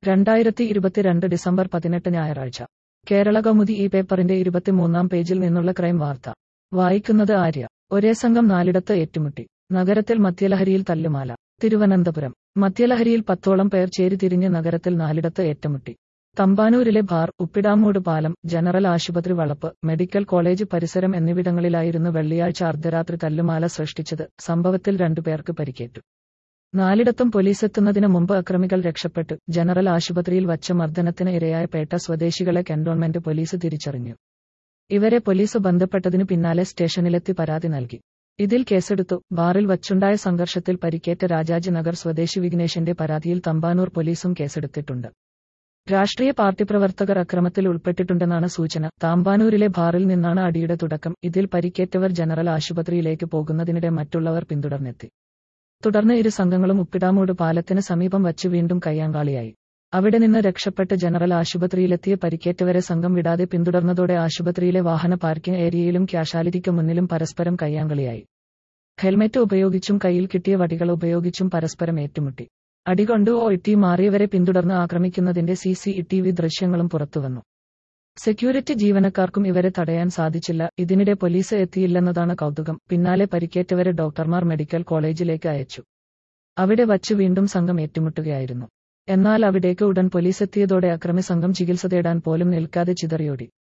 രണ്ടായിരത്തി ഇരുപത്തിരണ്ട് ഡിസംബർ പതിനെട്ട് ഞായറാഴ്ച കേരള കൗമുദി ഈ പേപ്പറിന്റെ ഇരുപത്തിമൂന്നാം പേജിൽ നിന്നുള്ള ക്രൈം വാർത്ത വായിക്കുന്നത് ആര്യ ഒരേ സംഘം നാലിടത്ത് ഏറ്റുമുട്ടി നഗരത്തിൽ മദ്യലഹരിയിൽ തല്ലുമാല തിരുവനന്തപുരം മദ്യലഹരിയിൽ പത്തോളം പേർ ചേരിതിരിഞ്ഞ് നഗരത്തിൽ നാലിടത്ത് ഏറ്റുമുട്ടി തമ്പാനൂരിലെ ബാർ ഉപ്പിടാമൂട് പാലം ജനറൽ ആശുപത്രി വളപ്പ് മെഡിക്കൽ കോളേജ് പരിസരം എന്നിവിടങ്ങളിലായിരുന്നു വെള്ളിയാഴ്ച അർദ്ധരാത്രി തല്ലുമാല സൃഷ്ടിച്ചത് സംഭവത്തിൽ രണ്ടുപേർക്ക് പരിക്കേറ്റു നാലിടത്തും പോലീസെത്തുന്നതിന് മുമ്പ് അക്രമികൾ രക്ഷപ്പെട്ടു ജനറൽ ആശുപത്രിയിൽ വച്ച മർദ്ദനത്തിന് ഇരയായ പേട്ട സ്വദേശികളെ കന്റോൺമെന്റ് പോലീസ് തിരിച്ചറിഞ്ഞു ഇവരെ പോലീസ് ബന്ധപ്പെട്ടതിനു പിന്നാലെ സ്റ്റേഷനിലെത്തി പരാതി നൽകി ഇതിൽ കേസെടുത്തു ബാറിൽ വച്ചുണ്ടായ സംഘർഷത്തിൽ പരിക്കേറ്റ രാജാജി നഗർ സ്വദേശി വിഘ്നേഷിന്റെ പരാതിയിൽ തമ്പാനൂർ പോലീസും കേസെടുത്തിട്ടുണ്ട് രാഷ്ട്രീയ പാർട്ടി പ്രവർത്തകർ അക്രമത്തിൽ ഉൾപ്പെട്ടിട്ടുണ്ടെന്നാണ് സൂചന താമ്പാനൂരിലെ ബാറിൽ നിന്നാണ് അടിയുടെ തുടക്കം ഇതിൽ പരിക്കേറ്റവർ ജനറൽ ആശുപത്രിയിലേക്ക് പോകുന്നതിനിടെ മറ്റുള്ളവർ പിന്തുടർന്നെത്തി തുടർന്ന് ഇരു സംഘങ്ങളും ഉപ്പിടാമൂട് പാലത്തിന് സമീപം വച്ച് വീണ്ടും കയ്യാങ്കാളിയായി അവിടെ നിന്ന് രക്ഷപ്പെട്ട് ജനറൽ ആശുപത്രിയിലെത്തിയ പരിക്കേറ്റവരെ സംഘം വിടാതെ പിന്തുടർന്നതോടെ ആശുപത്രിയിലെ വാഹന പാർക്കിംഗ് ഏരിയയിലും ക്യാഷാലിറ്റിക്ക് മുന്നിലും പരസ്പരം കയ്യാങ്കളിയായി ഹെൽമെറ്റ് ഉപയോഗിച്ചും കയ്യിൽ കിട്ടിയ വടികൾ ഉപയോഗിച്ചും പരസ്പരം ഏറ്റുമുട്ടി അടികൊണ്ടു ഓ ഇട്ടി മാറിയവരെ പിന്തുടർന്ന് ആക്രമിക്കുന്നതിന്റെ സി സി ടി വി ദൃശ്യങ്ങളും പുറത്തുവന്നു സെക്യൂരിറ്റി ജീവനക്കാർക്കും ഇവരെ തടയാൻ സാധിച്ചില്ല ഇതിനിടെ പോലീസ് എത്തിയില്ലെന്നതാണ് കൗതുകം പിന്നാലെ പരിക്കേറ്റവരെ ഡോക്ടർമാർ മെഡിക്കൽ കോളേജിലേക്ക് അയച്ചു അവിടെ വച്ച് വീണ്ടും സംഘം ഏറ്റുമുട്ടുകയായിരുന്നു എന്നാൽ അവിടേക്ക് ഉടൻ പോലീസെത്തിയതോടെ അക്രമി സംഘം ചികിത്സ തേടാൻ പോലും നിൽക്കാതെ ചിതറിയോടി